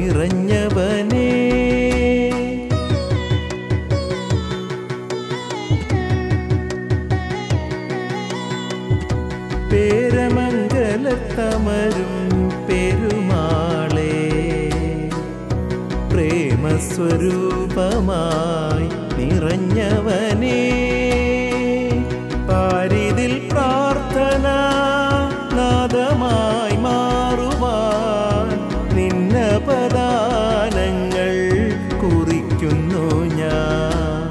നിറഞ്ഞവനേ പേരമംഗലത്തമരും പെരുമാളേ പ്രേമസ്വരൂപമായി നിറഞ്ഞവനേ പാരിതിൽ പ്രാർത്ഥന നാദമായി മാറുവാൻ നിന്ന പദാനങ്ങൾ കുറിക്കുന്നു ഞാൻ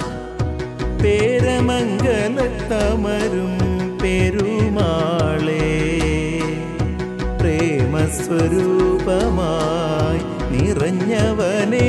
പേരമംഗലത്തമരും പെരുമാളേ പ്രേമസ്വരൂപമായി നിറഞ്ഞവനേ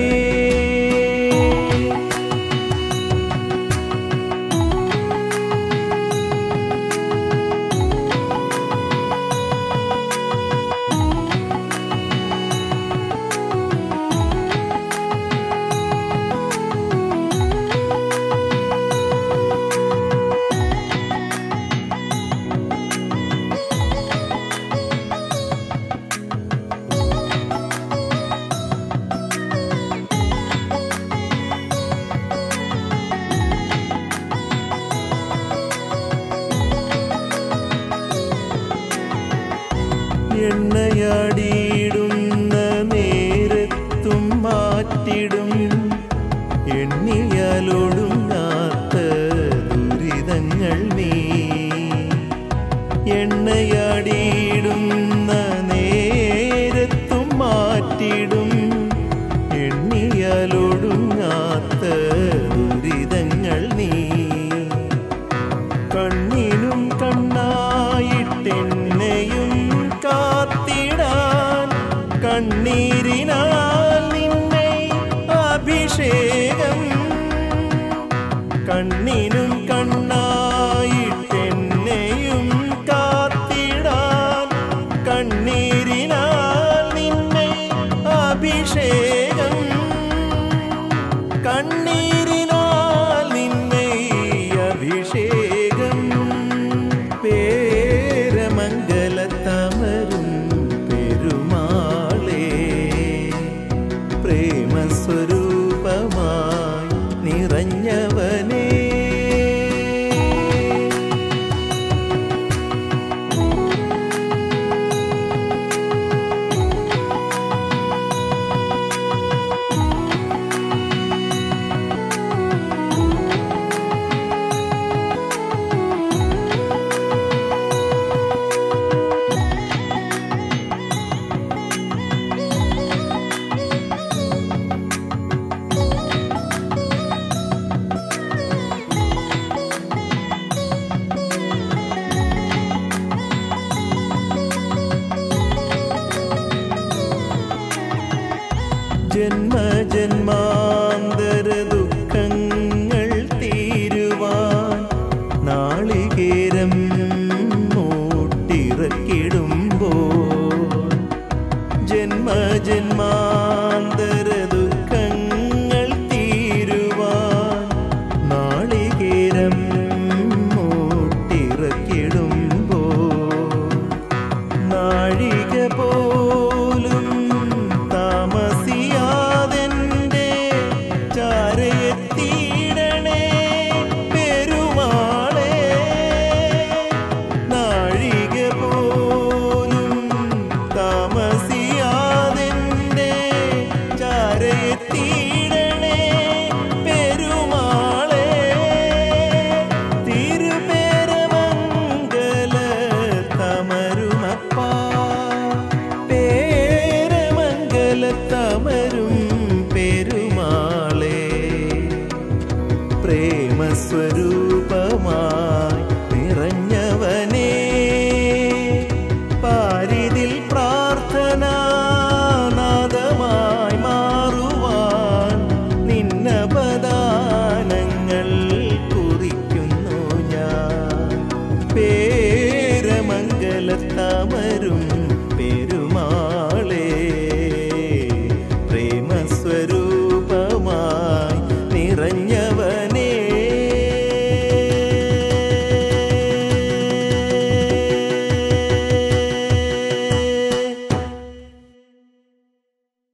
എണ്ണയാടിയിടുന്ന നേരത്തും മാറ്റിടും എണ്ണിയാലൊടുങ്ങാത്ത ദുരിതങ്ങൾ നീ എണ്ണയാടിയിടുന്ന നേരത്തും മാറ്റിടും എണ്ണിയാലൊടുങ്ങാത്ത ദുരിതങ്ങൾ നീ കണ്ണിനും കണ്ണായിട്ടെന്നെയും കാത്തിടാൻ കണ്ണീരിനാൽ നിന്നെ അഭിഷേകം കണ്ണിനും കണ്ണായിട്ടെന്നെയും കാത്തിടാൻ കണ്ണീരിനാൽ നിന്നെ അഭിഷേകം കണ്ണീരിനാൽ നിന്നെ അഭിഷേകം പേരമംഗലത്തമരും പെരുമാളേ പ്രേമസ്വരൂപമായി നിറഞ്ഞവനേ ജന്മജന്മാന്തര ദുഃഖങ്ങൾ തീരുവാൻ നാളികേരം മൂട്ടിറക്കിടുമ്പോൾ ജന്മജന്മാന്തര ദുഃഖങ്ങൾ തീരുവാൻ നാളികേരം മൂട്ടിറക്കിടുമ്പോൾ നാഴിക പോലും താമസിയാതെന്റെ ചാരയെത്തിയിടണേ പെരുമാളേ നാഴിക പോലും താമസിയാതെന്റെ ചാരയെത്തിയിടണേ പെരുമാളേ തിരുപേരമംഗല തമരുമപ്പാ പേരമംഗല തമരും പെരുമാളേ പ്രേമസ്വരൂപമായി നിറഞ്ഞവനേ പാരിതിൽ പ്രാർത്ഥന നാദമായി മാറുവാൻ നിന്ന പദാനങ്ങൾ കുറിക്കുന്നു ഞാൻ പേരമംഗലത്തമരും പെരുമാളേ പ്രേമസ്വരൂപമായി നിറഞ്ഞ